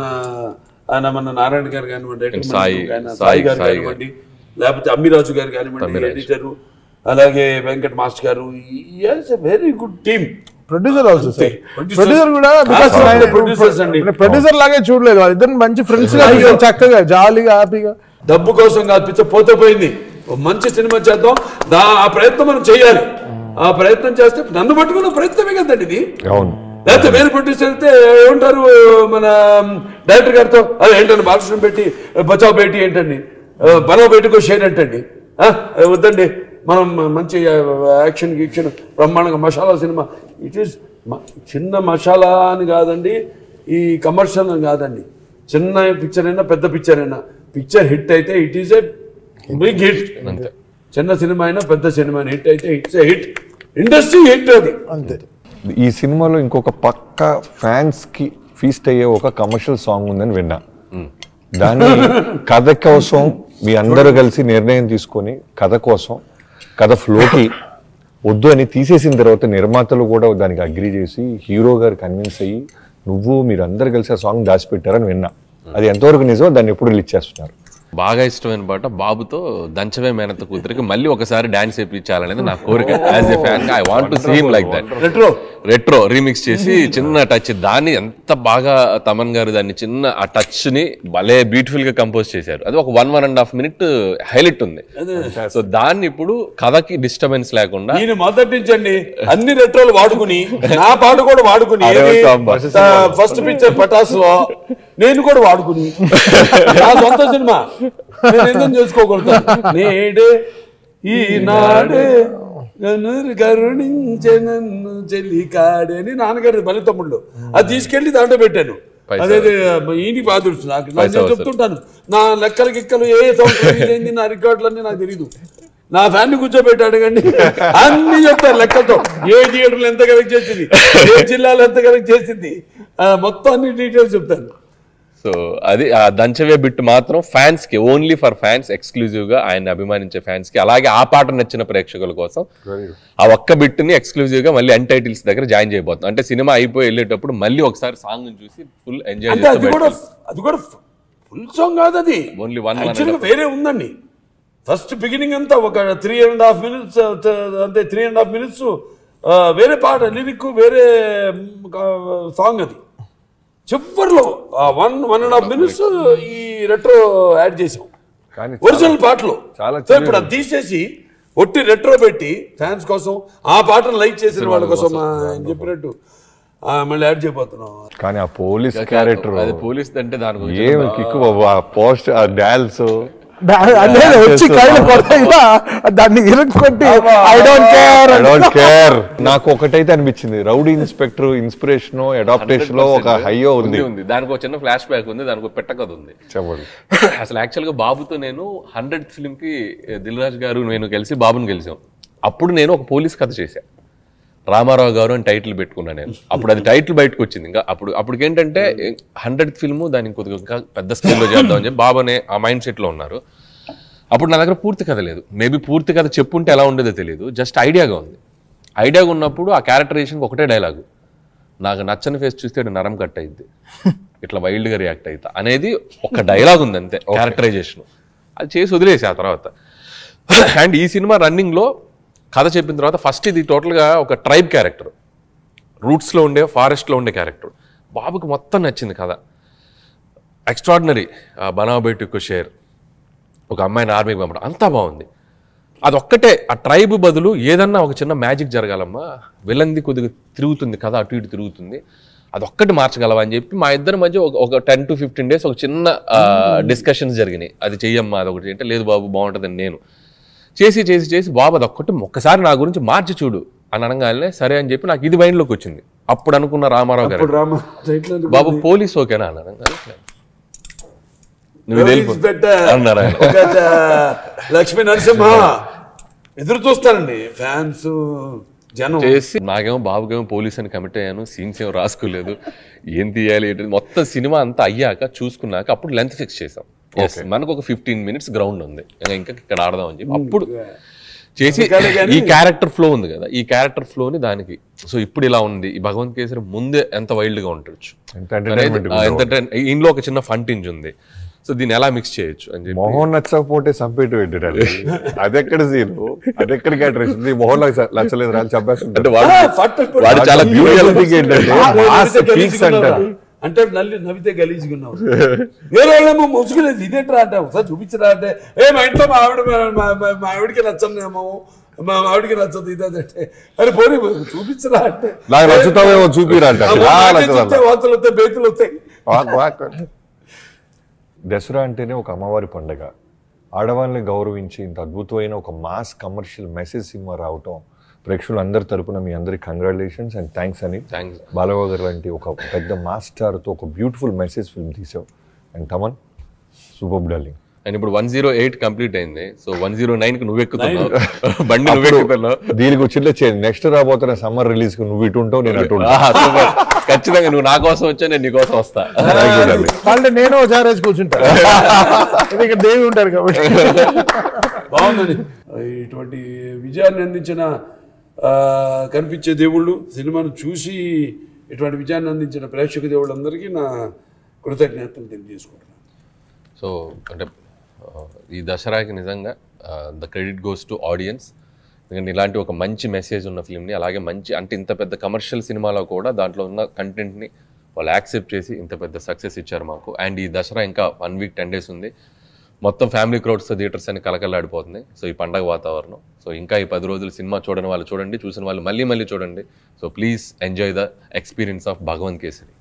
ఆయన మన నారాయణ గారు కానివ్వండి editor సాయి- మనిషి ఆయన సాయి- సాయి గారు సాయి కానివ్వండి లేకపోతే అమ్మిరాజు గారు కానివ్వండి అమ్మిరాజు. ఎడిటరు అలాగే Venkat master garu a very good team producer also sir Producer- producer కూడా బికాస్ Ah, okay, producers అండి. ప్రొడ్యూసర్ లాగే చూడలేదు వాళ్ళిద్దరు మంచి ఫ్రెండ్స్ గా చూసాను చక్కగా జాలీగా హ్యాపీగా డబ్బు కోసం కాదు పిచ్చ పోతే పోయింది ఓ మంచి సినిమా చేద్దాం దా ఆ ప్రయత్నం మనం చేయాలి ఆ ప్రయత్నం చేస్తే నన్ను పట్టుకున్న ప్రయత్నమే కదండి ఇది అవును లేకపోతే వేరే ప్రొడ్యూసర్ అయితే ఏమంటారు మన డైరెక్టర్ గారితో అది ఏంటండి బాలకృష్ణ పెట్టి బచావ్ బేటీ ఏంటండి బలవ బయటకు షేర్ ఏంటండి ఆ, వద్దండి మనం మంచి యాక్షన్ గీక్షన్ బ్రహ్మాండంగా మసాలా సినిమా ఇట్ ఈస్ చిన్న మసాలా అని కాదండి ఈ కమర్షియల్ అని కాదండి చిన్న పిక్చర్ అయినా పెద్ద పిక్చర్ అయినా పిక్చర్ హిట్ అయితే it is a big hit అంతే చిన్న సినిమా అయినా పెద్ద సినిమా అయినా హిట్ అయితే it's a hit industry hit అది అంతే ఈ సినిమాలో ఇంకొక పక్క ఫ్యాన్స్ కి ఫీస్ట్ అయ్యే ఒక కమర్షియల్ సాంగ్ ఉందని విన్నా దాన్ని కథ కోసం మీ అందరూ కలిసి నిర్ణయం తీసుకొని కథ కోసం కథ ఫ్లోకి వద్దు అని తీసేసిన తర్వాత నిర్మాతలు కూడా దానికి అగ్రి చేసి హీరో గారు కన్విన్స్ అయ్యి నువ్వు మీరు అందరు కలిసి ఆ సాంగ్ దాచిపెట్టారని విన్నా అది ఎంతవరకు నిజం దాన్ని ఎప్పుడు రిలీజ్ చేస్తున్నారు బాగా ఇష్టమైన పాట బాబుతో దంచవే మేనత్త కూతురికి మళ్ళీ ఒకసారి డాన్స్ చేయించాలనేది నా కోరిక as a fan I want to seem like that retro retro remix చేసి చిన్న టచ్ దాన్ని ఎంత బాగా తమన్ గారు దాన్ని చిన్న ఆ టచ్ ని భలే బ్యూటిఫుల్ గా కంపోజ్ చేశారు అది ఒక one one and half minute highlight ఉంది సో దాన్ని ఇప్పుడు కథకి డిస్టర్బెన్స్ లేకుండా నేను మొదటి నుంచి అండి అన్ని రెట్రోలు వాడుకుని నా పాట కూడా వాడుకుని అరే సాంబా. ఫస్ట్ పిక్చర్ పటాస్ లో నేను కూడా వాడుకుని నా సొంత సినిమా నేను ఎందుకు చేసుకోగలుగుతాను నేడే ఈనాడే గనురు కరుణించే నన్ను చెల్లి కాడే అని నాన్నగారి బలి తమ్ముళ్ళు అది తీసుకెళ్లి దాంట్లో పెట్టాను పైసా. అదే ఈయన బాధుడుచు నాకు నాకు పైసా నేను వస్తుంది. చెప్తుంటాను నా లెక్కలు గిక్కలు ఏ సంవత్సరం రిలీజ్ అయింది నా రికార్డులన్నీ నాకు తెలియదు నా ఫ్యాన్ కూర్చోబెట్టాడు కండి అన్ని చెప్తారు లెక్కలతో ఏ థియేటర్లు ఎంత కలెక్ట్ చేసింది ఏ జిల్లాలో ఎంత కలెక్ట్ చేసింది ఆ, మొత్తం అన్ని డీటెయిల్స్ చెప్తాను సో అది ఆ దంచవే బిట్ మాత్రం ఫ్యాన్స్ కి ఓన్లీ ఫర్ ఫ్యాన్స్ ఎక్స్క్లూజివ్ గా ఆయన అభిమానించే ఫ్యాన్స్ కి అలాగే ఆ పాట నచ్చిన ప్రేక్షకుల కోసం ఆ ఒక్క బిట్ ని ఎక్స్క్లూజివ్ గా మళ్ళీ అన్ టైటిల్స్ దగ్గర జాయిన్ చేయబోతున్నాం అంటే సినిమా అయిపోయి వెళ్ళేటప్పుడు మళ్ళీ ఒకసారి సాంగ్ చూసి ఫుల్ ఎంజాయ్ అంటే అది కూడా అది కూడా ఫుల్ సాంగ్ కాదు అది Only one, one యాక్చువల్గా and a వేరే ఉందండి ఫస్ట్ బిగినింగ్ అంతా ఒక త్రీ అండ్ హాఫ్ మినిట్స్ అంటే త్రీ అండ్ హాఫ్ మినిట్స్ వేరే పాట లిరిక్ వేరే సాంగ్ అది చివరిలో one one and half minutes ఈ రెట్రో యాడ్ చేసాం కానీ ఒరిజినల్ పాటలు చాలా సో ఇప్పుడు అది తీసేసి ఒట్టి రెట్రో పెట్టి ఫ్యాన్స్ కోసం ఆ పాటను లైక్ చేసిన వాళ్ళ కోసం ఆ, ఆయన చెప్పినట్టు ఆ, మళ్ళీ యాడ్ చేయబోతున్నాం కానీ ఆ పోలీస్ క్యారెక్టర్ అది పోలీస్ అంటే దాని గురించి ఏం కిక్కు బాబు ఆ పోస్ట్ ఆ డాన్స్ అదే వచ్చి కైలు కొడతా దాన్ని ఇరుక్కొట్టి I don't care I don't care నాకు ఒకటైతే అనిపించింది రౌడీ ఇన్స్పెక్టర్ ఇన్స్పిరేషన్ అడాప్టేషన్ లో ఒక హైయో ఉంది ఉంది దానికి ఒక చిన్న ఫ్లాష్ బ్యాక్ ఉంది దానికి ఒక పెట్టకథ ఉంది చెప్పండి అసలు యాక్చువల్గా బాబుతో నేను హండ్రెడ్ ఫిల్మ్ కి దిల్ రాజు గారు నేను కలిసి బాబుని గెలిచాం అప్పుడు నేను ఒక పోలీస్ కథ చేశా రామారావు గారు అని టైటిల్ పెట్టుకున్నాను నేను అప్పుడు అది టైటిల్ బయటకు వచ్చింది ఇంకా అప్పుడు అప్పుడు ఏంటంటే హండ్రెడ్ ఫిల్మ్ దానికి కొద్దిగా ఇంకా పెద్ద స్కేల్లో చేద్దాం అని చెప్పి బాబు అనే ఆ మైండ్ సెట్ లో ఉన్నారు అప్పుడు నా దగ్గర పూర్తి కథ లేదు మేబీ పూర్తి కథ చెప్పుంటే ఎలా ఉండేదో తెలియదు జస్ట్ ఐడియాగా ఉంది ఐడియాగా ఉన్నప్పుడు ఆ క్యారెక్టరేషన్ ఒకటే డైలాగు నాకు నచ్చని ఫేస్ చూస్తే ఈడు నరం కట్ అయింది ఇట్లా వైల్డ్ గా రియాక్ట్ అవుతా అనేది ఒక డైలాగ్ ఉంది అంతే క్యారెక్టరైజేషన్ అది చేసి వదిలేసి ఆ తర్వాత అండ్ ఈ సినిమా రన్నింగ్ లో కథ చెప్పిన తర్వాత ఫస్ట్ ఇది టోటల్ గా ఒక ట్రైబ్ క్యారెక్టర్ రూట్స్ లో ఉండే ఫారెస్ట్ లో ఉండే క్యారెక్టర్ బాబుకి మొత్తం నచ్చింది కథ ఎక్స్ట్రాడినరీ బనాబేటుకు షేర్ ఒక అమ్మాయిని ఆర్మీకి పంపడం అంతా బాగుంది అదొక్కటే ఆ ట్రైబ్ బదులు ఏదన్నా ఒక చిన్న మ్యాజిక్ జరగాలమ్మా విలంది కొద్దిగా తిరుగుతుంది కదా అటు ఇటు తిరుగుతుంది అదొక్కటి మార్చగలవా అని చెప్పి మా ఇద్దరి మధ్య ఒక- ఒక టెన్ టు ఫిఫ్టీన్ డేస్ ఒక చిన్న డిస్కషన్స్ జరిగినాయి అది చెయ్యమ్మా అదొకటి అంటే లేదు బాబు బాగుంటుందని నేను చేసి చేసి చేసి బాబు అదొక్కటి ఒక్కసారి నా గురించి మార్చి చూడు అని అనగానే సరే అని చెప్పి నాకు ఇది మైండ్లోకి వచ్చింది అప్పుడు అనుకున్న రామారావు గారు ఇప్పుడు రామ టైటిల్ బాబు పోలీస్ ఓకేనా అన్నారు అనగానే, నువ్వు ఇది వెళ్ళిపో పెట్ట అన్నారు ఆయన ఒక చ- లక్ష్మీ నరసింహ ఎదురు చూస్తారండి ఫ్యాన్స్ జనం చేసి నాకేమో బాబుకేమో పోలీస్ అని కమిట్ అయ్యాను సీన్స్ ఏమో రాసుకోలేదు ఏం తీయాలి ఏంటి మొత్తం సినిమా అంతా అయ్యాక చూసుకున్నాక అప్పుడు లెంత్ ఫిక్స్ చేసాం Yes, మనకు ఒక ఫిఫ్టీన్ మినిట్స్ గ్రౌండ్ ఉంది ఇంకా ఇంకా ఇక్కడ ఆడదాం అని చెప్పి అప్పుడు చేసి అందుకని కానీ- ఈ క్యారెక్టర్ ఫ్లో ఉంది కదా ఈ క్యారెక్టర్ ఫ్లోని దానికి సో ఇప్పుడు ఇలా ఉంది ఈ భగవంత్ కేసరి ముందే ఎంత వైల్డ్ గా ఉండొచ్చు ఎంత entertainment అనేది, ఆ, ఎంత entertain- ఇందులో ఒక చిన్న ఫంటింజ్ ఉంది సో దీన్ని ఎలా మిక్స్ చేయొచ్చు అని చెప్పి మొహం నచ్చకపోతే సంపేటు పెట్టాడు అది ఎక్కడ సీను అది ఎక్కడ క్యాటరేషన్ మొహం నచ్చ- నచ్చలేదు రాని అంటే చెప్పేస్తుంటాడు వాడు ఆ, ఫట్ ఫట్ వాడు చాలా ఫట్ beautiful ఫట్ ఏంటంటే, ఆ, నవ్వితే mass peaks గలీజ్గున్నావురా. అంటారు. అంటే నల్లి నవ్వితే గలీజ్గున్నావు వేరే వాళ్ళేమో ముసుగులేదు ఇదేంట్రా అంటే ఒకసారి చూపించరా అంటే ఏ మా ఇంట్లో మా ఆవిడ మా- మా- మా- మా ఆవిడకి నచ్చనేమో మా ఆవిడకి నచ్చదు ఇదే అంటే అరే పోనీ చూపించరా అంటే నాకు నచ్చుతావేమో చూపిరా అంటే అమ్మో, ఆ, నాకే నచ్చదు చూస్తే వార్తలు వస్తాయి బేతులు వస్తాయి వాక్ వాక్. దసరా అంటేనే ఒక అమ్మవారి పండుగ ఆడవాళ్ళని గౌరవించి ఇంత అద్భుతమైన ఒక మాస్ కమర్షియల్ మెసేజ్ సినిమా రావటం ప్రేక్షకులు అందరి తరపున మీ అందరికి కంగ్రాచులేషన్స్ అండ్ థ్యాంక్స్ అని థ్యాంక్స్ బాలవ గారు లాంటి ఒక పెద్ద మాస్టర్తో ఒక బ్యూటిఫుల్ మెసేజ్ ఫిల్మ్ తీసావు and Thaman super darling and ఇప్పుడు వన్ జీరో ఎయిట్ కంప్లీట్ అయింది సో వన్ జీరో నైన్ కి నువ్వు ఎక్కుతున్నావు బండి నువ్వు ఎక్కుతున్నావు దీనికి వచ్చిన చేయండి నెక్స్ట్ రాబోతున్న సమ్మర్ రిలీజ్ కు నువ్వు ఇటు ఉంటావు నేను అటు ఉంటాను ఆహా, super. ఖచ్చితంగా నువ్వు నా కోసం వచ్చా నేను నీ కోసం వస్తా అంటే నేను ఒకసారి వేసి కూర్చుంటా ఇక్కడ దేవి ఉంటారు కాబట్టి బాగుందని ఇటువంటి విజయాన్ని అందించిన ఆ, కనిపించే దేవుళ్ళు సినిమాను చూసి ఇటువంటి విజయాన్ని అందించిన ప్రేక్షక దేవుళ్ళందరికీ నా కృతజ్ఞతలు తెలియజేసుకుంటున్నాను సో అంటే ఆ, ఈ దసరాకి నిజంగా the credit goes to audience ఎందుకంటే ఇలాంటి ఒక మంచి మెసేజ్ ఉన్న ఫిల్మ్ని అలాగే మంచి అంటే ఇంత పెద్ద కమర్షియల్ సినిమాలో కూడా దాంట్లో ఉన్న కంటెంట్ని వాళ్ళు యాక్సెప్ట్ చేసి ఇంత పెద్ద సక్సెస్ ఇచ్చారు మాకు అండ్ ఈ దసరా ఇంకా వన్ వీక్ టెన్ డేస్ ఉంది మొత్తం ఫ్యామిలీ క్రౌడ్స్తో థియేటర్స్ అని కలకలాడిపోతుంది సో ఈ పండగ వాతావరణం సో ఇంకా ఈ పది రోజులు సినిమా చూడని వాళ్ళు చూడండి చూసిన వాళ్ళు మళ్ళీ మళ్ళీ చూడండి so please enjoy the experience of Bhagavanth kesari